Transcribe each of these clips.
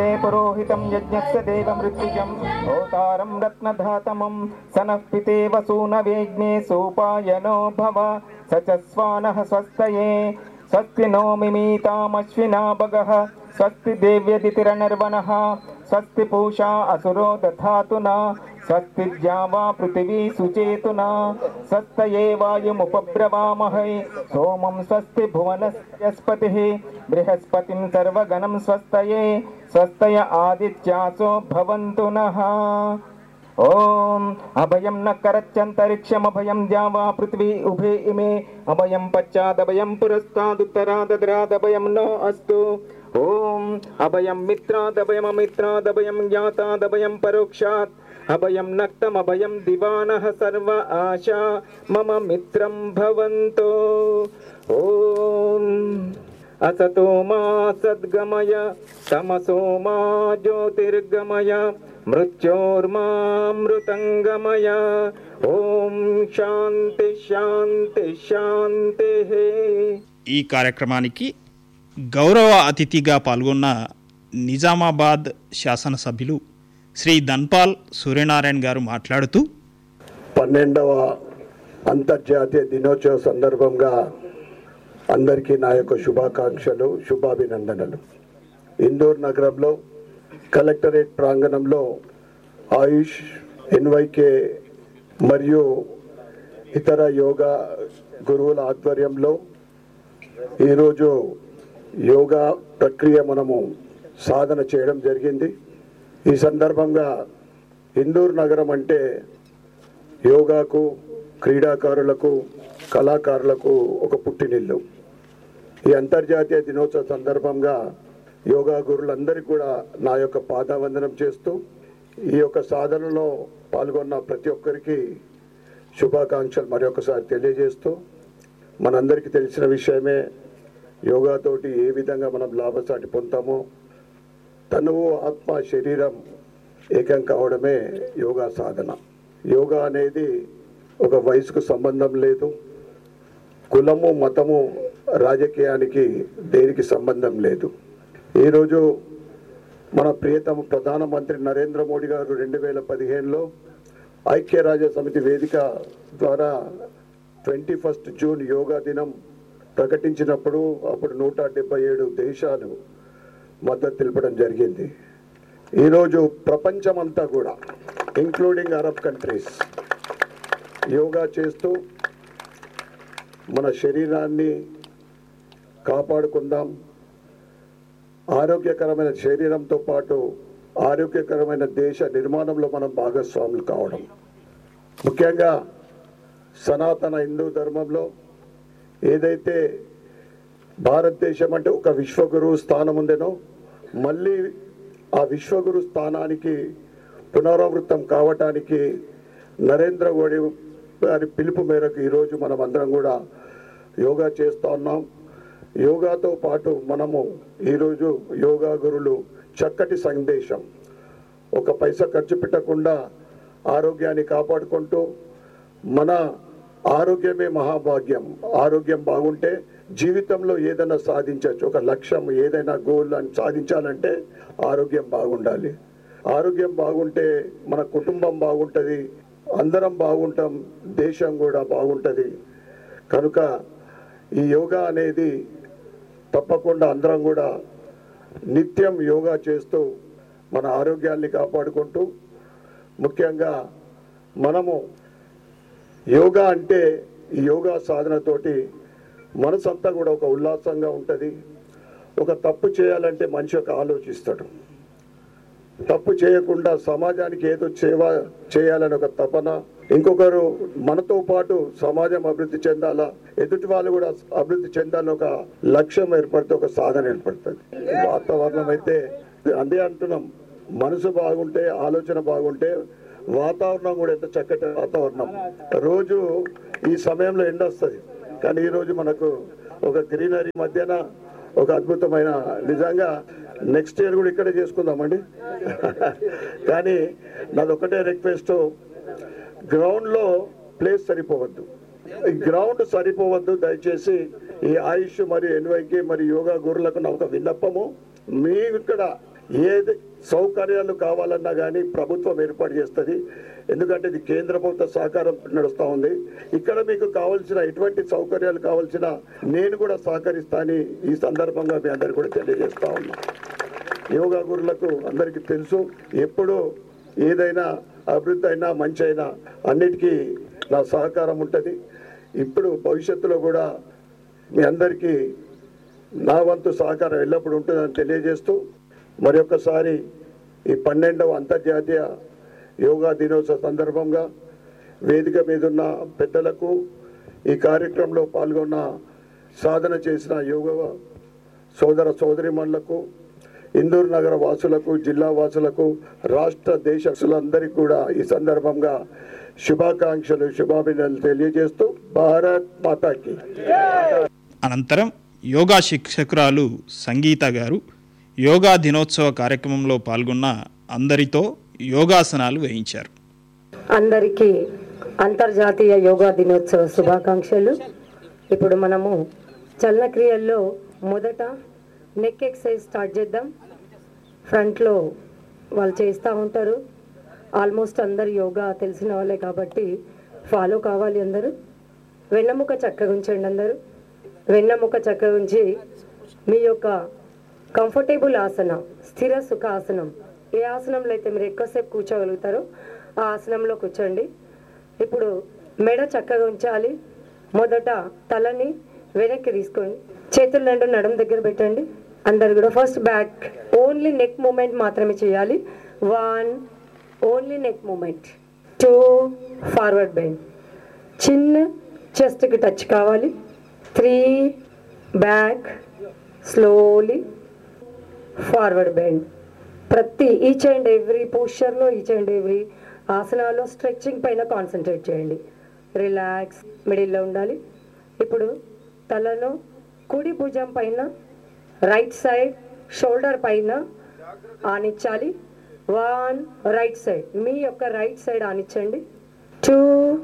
పురోహితం యజ్ఞస్య దేవమృత్యుజం హోతారం రత్నధాతమం సనః పితేవ సూనవేజ్ఞే సోపాయనో భవ స చ స్వానః స్వస్తయే స్వస్తి నో మిమీతామశ్వినా భగः స్వస్తి దేవ్యదితిరనర్వణः స్వస్తి పూషా అసురో దధాతునా స్వస్తి ద్యావా పృథివీ సుచేతునా స్వస్తయే వాయుముపబ్రవామహై సోమం స్వస్తి భువనస్పతిः బృహస్పతిం సర్వగణం స్వస్తయే స్వస్తయ ఆదిత్యాసో భవంతు నః ఓం అభయం న కరచ్చంతరిక్షమభయం ద్యావా పృథ్వీ ఉభే ఇమే అభయం పశ్చాదభయం పురస్తాదుత్తరాదద్రాదభయం నో అస్తు ఓం అభయం మిత్రాదభయమమిత్రాదభయం జ్ఞాతాదభయం పరోక్షాత్ అభయం నక్తమభయం దివానః సర్వ ఆశా మమ మిత్రం భవంతో ఓం అసతో మా సద్గమయ తమసో మా జ్యోతిర్గమయ మృత్యోర్మామృతంగమయ ఓం శాంతి శాంతి శాంతి ఈ కార్యక్రమానికి గౌరవ అతిథిగా పాల్గొన్న నిజామాబాద్ శాసనసభ్యులు శ్రీ ధన్పాల్ సూర్యనారాయణ గారు మాట్లాడుతూ పన్నెండవ అంతర్జాతీయ దినోత్సవ సందర్భంగా అందరికీ నా యొక్క శుభాకాంక్షలు శుభాభినందనలు ఇందూర్ నగరంలో కలెక్టరేట్ ప్రాంగణంలో ఆయుష్ ఎన్వైకే మరియు ఇతర యోగా గురువుల ఆధ్వర్యంలో ఈరోజు యోగా ప్రక్రియ మనము సాధన చేయడం జరిగింది ఈ సందర్భంగా ఇందూర్ నగరం అంటే యోగాకు క్రీడాకారులకు కళాకారులకు ఒక పుట్టినిల్లు ఈ అంతర్జాతీయ దినోత్సవ సందర్భంగా యోగా గురులందరికీ కూడా నా యొక్క పాదావందనం చేస్తూ ఈ యొక్క సాధనలో పాల్గొన్న ప్రతి ఒక్కరికి శుభాకాంక్షలు మరొకసారి తెలియజేస్తూ మనందరికీ తెలిసిన విషయమే యోగాతోటి ఏ విధంగా మనం లాభసాటి పొందుతామో తనువు ఆత్మ శరీరం ఏకం కావడమే యోగా సాధన యోగా అనేది ఒక వయసుకు సంబంధం లేదు కులము మతము రాజకీయానికి దేనికి సంబంధం లేదు ఈరోజు మన ప్రియతమ ప్రధానమంత్రి నరేంద్ర మోడీ గారు రెండు వేల పదిహేనులో ఐక్యరాజ్య సమితి వేదిక ద్వారా ట్వంటీ ఫస్ట్ జూన్ యోగా దినం ప్రకటించినప్పుడు అప్పుడు నూట డెబ్బై ఏడు దేశాలు మద్దతు తెలపడం జరిగింది ఈరోజు ప్రపంచమంతా కూడా ఇంక్లూడింగ్ అరబ్ కంట్రీస్ యోగా చేస్తూ మన శరీరాన్ని కాపాడుకుందాం ఆరోగ్యకరమైన శరీరంతో పాటు ఆరోగ్యకరమైన దేశ నిర్మాణంలో మనం భాగస్వాములు కావడం ముఖ్యంగా సనాతన హిందూ ధర్మంలో ఏదైతే భారతదేశం అంటే ఒక విశ్వగురువు స్థానం ఉందేనో మళ్ళీ ఆ విశ్వగురు స్థానానికి పునరావృతం కావటానికి నరేంద్ర మోడీ గారి పిలుపు మేరకు ఈరోజు మనం అందరం కూడా యోగా చేస్తూ ఉన్నాం యోగాతో పాటు మనము ఈరోజు యోగా గురులు చక్కటి సందేశం ఒక పైసా ఖర్చు పెట్టకుండా ఆరోగ్యాన్ని కాపాడుకుంటూ మన ఆరోగ్యమే మహాభాగ్యం ఆరోగ్యం బాగుంటే జీవితంలో ఏదైనా సాధించవచ్చు ఒక లక్ష్యం ఏదైనా గోల్ అని సాధించాలంటే ఆరోగ్యం బాగుండాలి ఆరోగ్యం బాగుంటే మన కుటుంబం బాగుంటుంది అందరం బాగుంటాం దేశం కూడా బాగుంటుంది కనుక ఈ యోగా అనేది తప్పకుండా అందరం కూడా నిత్యం యోగా చేస్తూ మన ఆరోగ్యాన్ని కాపాడుకుంటూ ముఖ్యంగా మనము యోగా అంటే ఈ యోగా సాధనతోటి మనసంతా కూడా ఒక ఉల్లాసంగా ఉంటుంది ఒక తప్పు చేయాలంటే మనిషి ఒక ఆలోచిస్తాడు తప్పు చేయకుండా సమాజానికి ఏదో సేవ చేయాలని ఒక తపన ఇంకొకరు మనతో పాటు సమాజం అభివృద్ధి చెందాలా ఎదుటి వాళ్ళు కూడా అభివృద్ధి చెందాలని ఒక లక్ష్యం ఏర్పడితే ఒక సాధన ఏర్పడుతుంది వాతావరణం అయితే అదే అంటున్నాం మనసు బాగుంటే ఆలోచన బాగుంటే వాతావరణం కూడా ఎంత చక్కటి వాతావరణం రోజు ఈ సమయంలో ఎండ వస్తుంది కానీ ఈ రోజు మనకు ఒక గ్రీనరీ మధ్యన ఒక అద్భుతమైన నిజంగా నెక్స్ట్ ఇయర్ కూడా ఇక్కడే చేసుకుందామండి కానీ నాది ఒకటే రిక్వెస్ట్ గ్రౌండ్లో ప్లేస్ సరిపోవద్దు ఈ గ్రౌండ్ సరిపోవద్దు దయచేసి ఈ ఆయుష్ మరియు ఎన్వైకి మరియు యోగా గురులకు నా ఒక విన్నపము మీ ఇక్కడ ఏది సౌకర్యాలు కావాలన్నా కానీ ప్రభుత్వం ఏర్పాటు చేస్తుంది ఎందుకంటే ఇది కేంద్ర ప్రభుత్వ సహకారం నడుస్తూ ఉంది ఇక్కడ మీకు కావాల్సిన ఎటువంటి సౌకర్యాలు కావాల్సిన నేను కూడా సహకరిస్తానని ఈ సందర్భంగా మీ అందరికీ కూడా తెలియజేస్తా ఉన్నా యోగా గురులకు అందరికీ తెలుసు ఎప్పుడు ఏదైనా అభివృద్ధి అయినా మంచి అయినా అన్నిటికీ నా సహకారం ఉంటుంది ఇప్పుడు భవిష్యత్తులో కూడా మీ అందరికీ నా వంతు సహకారం ఎల్లప్పుడూ ఉంటుందని తెలియజేస్తూ మరి ఒక్కసారి ఈ పన్నెండవ అంతర్జాతీయ యోగా దినోత్సవ సందర్భంగా వేదిక మీద ఉన్న పెద్దలకు ఈ కార్యక్రమంలో పాల్గొన్న సాధన చేసిన యోగా సోదర సోదరిమణులకు ఇందూరు నగర వాసులకు జిల్లా వాసులకు రాష్ట్ర దేశస్తులందరికీ కూడా ఈ సందర్భంగా శుభాకాంక్షలు శుభాభినందనలు తెలియజేస్తూ భారత్ మాతాకి అనంతరం యోగా శిక్షకురాలు సంగీత గారు యోగా దినోత్సవ కార్యక్రమంలో పాల్గొన్న అందరితో యోగాసనాలు వేయించారు అందరికీ అంతర్జాతీయ యోగా దినోత్సవ శుభాకాంక్షలు ఇప్పుడు మనము చలనక్రియల్లో మొదట నెక్ ఎక్సర్సైజ్ స్టార్ట్ చేద్దాం ఫ్రంట్లో వాళ్ళు చేస్తూ ఉంటారు ఆల్మోస్ట్ అందరు యోగా తెలిసిన వాళ్ళే కాబట్టి ఫాలో కావాలి అందరూ వెన్నెముక చక్కగా ఉంచండి అందరూ వెన్నెముక చక్కగా ఉంచి మీ యొక్క కంఫర్టబుల్ ఆసన స్థిర సుఖ ఆసనం ఏ ఆసనంలో అయితే మీరు ఎక్కువసేపు కూర్చోగలుగుతారో ఆ ఆసనంలో కూర్చోండి ఇప్పుడు మెడ చక్కగా ఉంచాలి మొదట తలని వెనక్కి తీసుకోండి చేతులు రెండు నడుము దగ్గర పెట్టండి అందరు కూడా first back only neck movement మాత్రమే చేయాలి one only neck movement two forward bend చిన్న చెస్ట్కి టచ్ కావాలి three back slowly forward bend ప్రతి ఈచ్ అండ్ ఎవ్రీ పోస్చర్లో ఈచ్ అండ్ ఎవ్రీ ఆసనాల్లో స్ట్రెచ్చింగ్ పైన కాన్సన్ట్రేట్ చేయండి రిలాక్స్ మిడిల్లో ఉండాలి ఇప్పుడు తలను కుడి భుజం పైన రైట్ సైడ్ షోల్డర్ పైన ఆనిచ్చాలి వన్ రైట్ సైడ్ మీ యొక్క రైట్ సైడ్ ఆనిచ్చండి two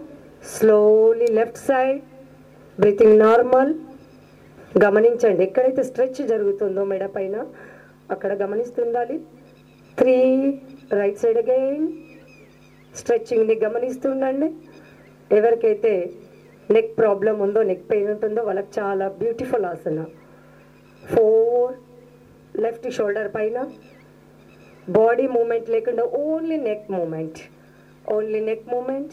slowly left side breathing normal గమనించండి ఎక్కడైతే స్ట్రెచ్ జరుగుతుందో మెడ పైన అక్కడ గమనిస్తుండాలి త్రీ రైట్ సైడ్ అగైన్ స్ట్రెచ్చింగ్ని గమనిస్తుండండి ఎవరికైతే నెక్ ప్రాబ్లం ఉందో నెక్ పెయిన్ ఉంటుందో వాళ్ళకి చాలా beautiful asana four left shoulder పైన బాడీ మూమెంట్ లేకుండా only neck movement only neck movement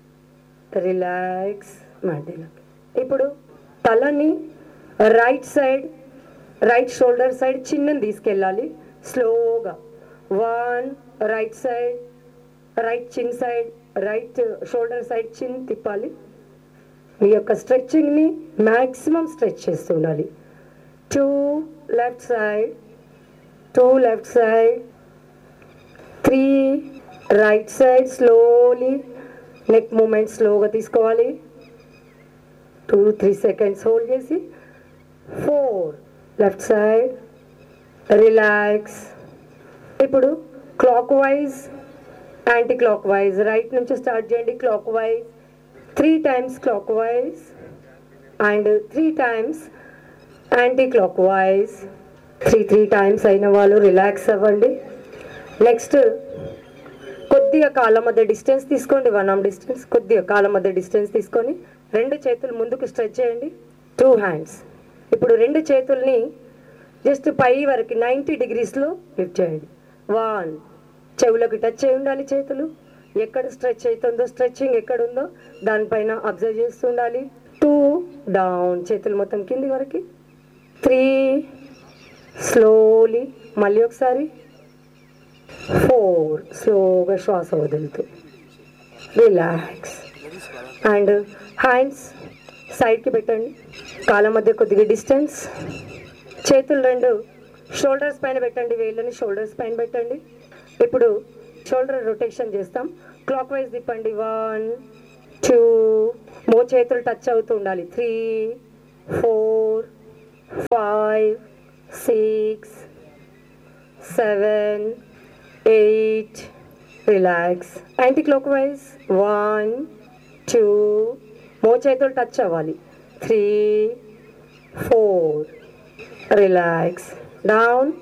relax మధ్యలో ఇప్పుడు తలని right side right shoulder side చిన్నది తీసుకెళ్ళాలి స్లోగా one right side right chin side right shoulder side chin తిప్పాలి మీ యొక్క స్ట్రెచ్చింగ్ని మ్యాక్సిమం స్ట్రెచ్ చేస్తుండాలి two left side two left side three right side slowly neck movement స్లోగా తీసుకోవాలి టూ త్రీ సెకండ్స్ హోల్డ్ చేసి ఫోర్ లెఫ్ట్ సైడ్ రిలాక్స్ ఇప్పుడు clockwise anticlockwise right నుంచి స్టార్ట్ చేయండి clock wise three times clockwise and three times clock wise three three times అయిన వాళ్ళు relax అవ్వండి next కొద్దిగా కాళ్ళ మధ్య డిస్టెన్స్ తీసుకోండి వన్ ఆర్మ్ డిస్టెన్స్ కొద్దిగా కాళ్ళ మధ్య డిస్టెన్స్ తీసుకొని రెండు చేతులు ముందుకు స్ట్రెచ్ చేయండి టూ హ్యాండ్స్ ఇప్పుడు రెండు చేతుల్ని జస్ట్ పై వరకు నైంటీ డిగ్రీస్లో లిఫ్ట్ చేయండి వన్ చెవులకు టచ్ అయి ఉండాలి చేతులు ఎక్కడ స్ట్రెచ్ అవుతుందో స్ట్రెచ్చింగ్ ఎక్కడ ఉందో దానిపైన అబ్జర్వ్ చేస్తూ ఉండాలి టూ డౌన్ చేతులు మొత్తం కింది వరకు త్రీ స్లోలీ మళ్ళీ ఒకసారి ఫోర్ స్లోగా శ్వాస వదులుతూ రిలాక్స్ అండ్ హ్యాండ్స్ సైడ్కి పెట్టండి కాళ్ళ మధ్య కొద్దిగా డిస్టెన్స్ చేతులు రెండు షోల్డర్స్ పైన పెట్టండి వేళ్ళని షోల్డర్స్ పైన పెట్టండి ఇప్పుడు షోల్డర్ రొటేషన్ చేస్తాం క్లాక్ వైజ్ తిప్పండి వన్ టూ మో చేతులు టచ్ అవుతూ ఉండాలి three four five six seven eight relax anticlockwise one two మో చేతులు టచ్ అవ్వాలి three four relax down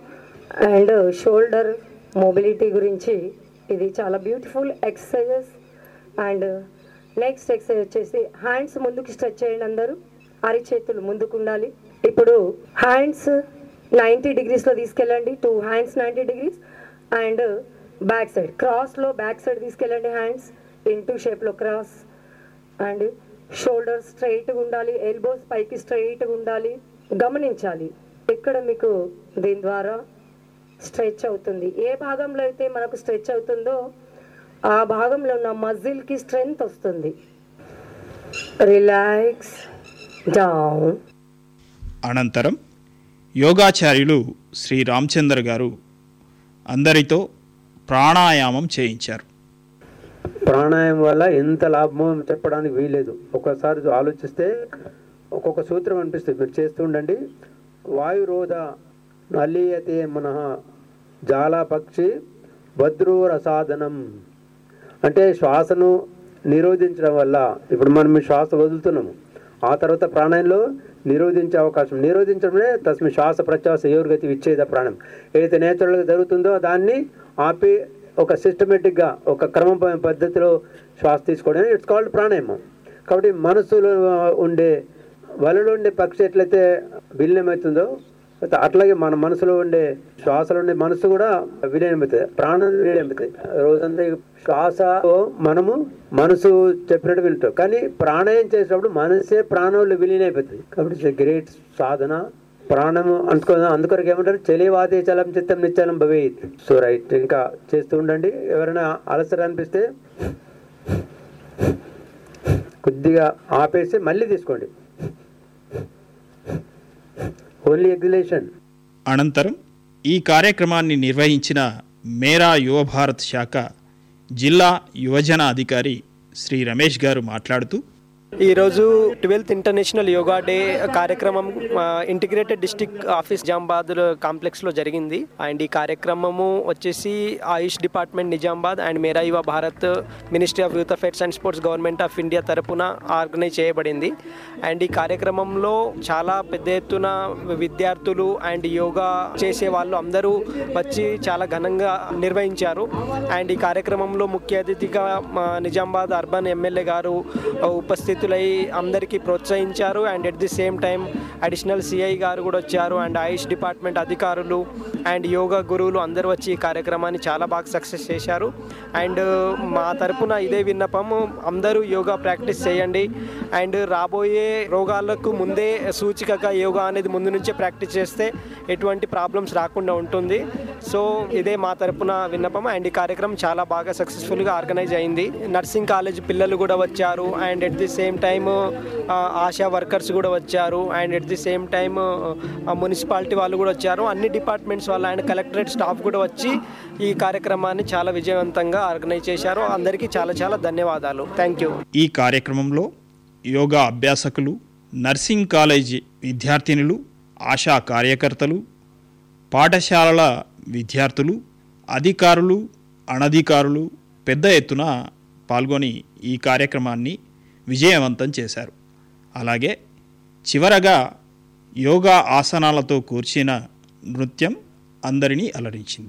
and shoulder mobility గురించి ఇది చాలా beautiful exercises and next exercise వచ్చేసి హ్యాండ్స్ ముందుకు స్ట్రెచ్ చేయండి అందరూ అరిచేతులు ముందుకు ఉండాలి ఇప్పుడు హ్యాండ్స్ నైంటీ డిగ్రీస్లో తీసుకెళ్ళండి two hands ninety degrees and back side క్రాస్లో బ్యాక్ సైడ్ తీసుకెళ్ళండి హ్యాండ్స్ ఇంటూ షేప్లో క్రాస్ అండ్ షోల్డర్స్ స్ట్రైట్గా ఉండాలి ఎల్బోస్ పైకి స్ట్రైట్గా ఉండాలి గమనించాలి ఇక్కడ మీకు దీని ద్వారా స్ట్రెచ్ అవుతుంది ఏ భాగంలో అయితే మనకు స్ట్రెచ్ అవుతుందో ఆ భాగంలో ఉన్న మజిల్కి స్ట్రెంగ్త్ వస్తుంది రిలాక్స్ డౌన్ అనంతరం యోగాచార్యులు శ్రీ రామచంద్ర గారు అందరితో ప్రాణాయామం చేయించారు ప్రాణాయామం వల్ల ఎంత లాభమో చెప్పడానికి వీలేదు ఒకసారి ఆలోచిస్తే ఒక్కొక్క సూత్రం అనిపిస్తుంది మీరు చేస్తూ ఉండండి వాయురోధ నలీయతే మనః జాలపక్షి వద్రూర సాధనం అంటే శ్వాసను నిరోధించడం వల్ల ఇప్పుడు మనం ఈ శ్వాస వదులుతున్నాము ఆ తర్వాత ప్రాణాయంలో నిరోధించే అవకాశం నిరోధించడమే తస్మి శ్వాస ప్రశ్వాస ఎవరిగతి విచ్ఛేద ప్రాణం ఏదైతే నేచురల్గా జరుగుతుందో దాన్ని ఆపి ఒక సిస్టమేటిక్గా ఒక క్రమ పద్ధతిలో శ్వాస తీసుకోవడం ఇట్స్ కాల్డ్ ప్రాణాయామం కాబట్టి మనసులో ఉండే వలలో ఉండే పక్షి ఎట్లయితే విలీనమవుతుందో అయితే అట్లాగే మన మనసులో ఉండే శ్వాసలో ఉండే మనసు కూడా విలీనమవుతుంది ప్రాణం విలీనమవుతాయి రోజంతా ఈ శ్వాస మనము మనసు చెప్పినట్టు వింటాం కానీ ప్రాణాయం చేసినప్పుడు మనసే ప్రాణంలో విలీనైపోతుంది కాబట్టి ఇట్స్ గ్రేట్ సాధన ప్రాణము అందుకో అందుకొరకు ఏమంటారు చలివాదే చలం చిత్తం నిశ్చలం భవేత్ సో రైట్ ఇంకా చేస్తూ ఉండండి ఎవరైనా అలసట అనిపిస్తే కొద్దిగా ఆపేసి మళ్ళీ తీసుకోండి ఓన్లీ ఎగ్జిలేషన్ అనంతరం ఈ కార్యక్రమాన్ని నిర్వహించిన మేరా యువ భారత్ శాఖ జిల్లా యువజన అధికారి శ్రీ రమేష్ గారు మాట్లాడుతూ ఈరోజు ట్వెల్త్ ఇంటర్నేషనల్ యోగా డే కార్యక్రమం ఇంటిగ్రేటెడ్ డిస్టిక్ ఆఫీస్ నిజామాబాద్ కాంప్లెక్స్లో జరిగింది అండ్ ఈ కార్యక్రమము వచ్చేసి ఆయుష్ department Nizamabad and Mera Yuva Bharat ministry of youth affairs and sports government of India తరపున ఆర్గనైజ్ చేయబడింది అండ్ ఈ కార్యక్రమంలో చాలా పెద్ద ఎత్తున విద్యార్థులు అండ్ యోగా చేసే వాళ్ళు అందరూ వచ్చి చాలా ఘనంగా నిర్వహించారు అండ్ ఈ కార్యక్రమంలో ముఖ్య అతిథిగా మా నిజామాబాద్ అర్బన్ ఎమ్మెల్యే గారు ఉపస్థితులై అందరికీ ప్రోత్సహించారు and at the same time additional CI గారు కూడా వచ్చారు అండ్ ఆయుష్ డిపార్ట్మెంట్ అధికారులు అండ్ యోగా గురువులు అందరూ వచ్చి ఈ కార్యక్రమాన్ని చాలా బాగా సక్సెస్ చేశారు అండ్ మా తరపున ఇదే విన్నపము అందరూ యోగా ప్రాక్టీస్ చేయండి అండ్ రాబోయే రోగాలకు ముందే సూచికగా యోగా అనేది ముందు నుంచే ప్రాక్టీస్ చేస్తే ఎటువంటి ప్రాబ్లమ్స్ రాకుండా ఉంటుంది సో ఇదే మా తరపున విన్నపం అండ్ ఈ కార్యక్రమం చాలా బాగా సక్సెస్ఫుల్గా ఆర్గనైజ్ అయింది నర్సింగ్ కాలేజ్ పిల్లలు కూడా వచ్చారు and at the same time ASHA workers కూడా వచ్చారు and at the same time municipality వాళ్ళు కూడా వచ్చారు అన్ని డిపార్ట్మెంట్స్ వాళ్ళు అండ్ కలెక్టరేట్ స్టాఫ్ కూడా వచ్చి ఈ కార్యక్రమాన్ని చాలా విజయవంతంగా ఆర్గనైజ్ చేశారు అందరికీ చాలా చాలా ధన్యవాదాలు థ్యాంక్ యూ ఈ కార్యక్రమంలో యోగా అభ్యాసకులు నర్సింగ్ కాలేజీ విద్యార్థినులు ఆశా కార్యకర్తలు పాఠశాలల విద్యార్థులు అధికారులు అనధికారులు పెద్ద ఎత్తున పాల్గొని ఈ కార్యక్రమాన్ని విజయవంతం చేశారు అలాగే చివరగా యోగా ఆసనాలతో కూర్చిన నృత్యం అందరినీ అలరించింది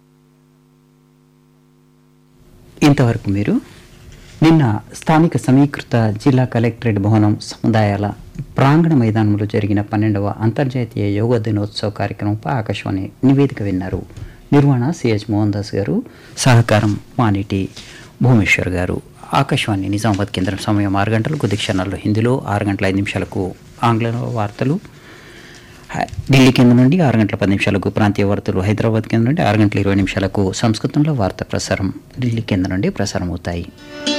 ఇంతవరకు మీరు నిన్న స్థానిక సమీకృత జిల్లా కలెక్టరేట్ భవనం సముదాయాల ప్రాంగణ మైదానంలో జరిగిన పన్నెండవ అంతర్జాతీయ యోగా దినోత్సవ కార్యక్రమంపై ఆకాశవాణి నివేదిక విన్నారు నిర్వహణ సిహెచ్ మోహన్ దాస్ గారు సహకారం మానిటి భూమేశ్వర్ గారు ఆకాశవాణి నిజామాబాద్ కేంద్రం సమయం ఆరు గంటలు కొద్ది క్షణాల్లో హిందీలో ఆరు గంటల ఐదు నిమిషాలకు ఆంగ్లంలో వార్తలు హై- ఢిల్లీ కేంద్రం నుండి ఆరు గంటల పది నిమిషాలకు ప్రాంతీయ వార్తలు హైదరాబాద్ కేంద్రం నుండి ఆరు గంటల ఇరవై నిమిషాలకు సంస్కృతంలో వార్త ప్రసారం ఢిల్లీ కేంద్రం నుండి ప్రసారం అవుతాయి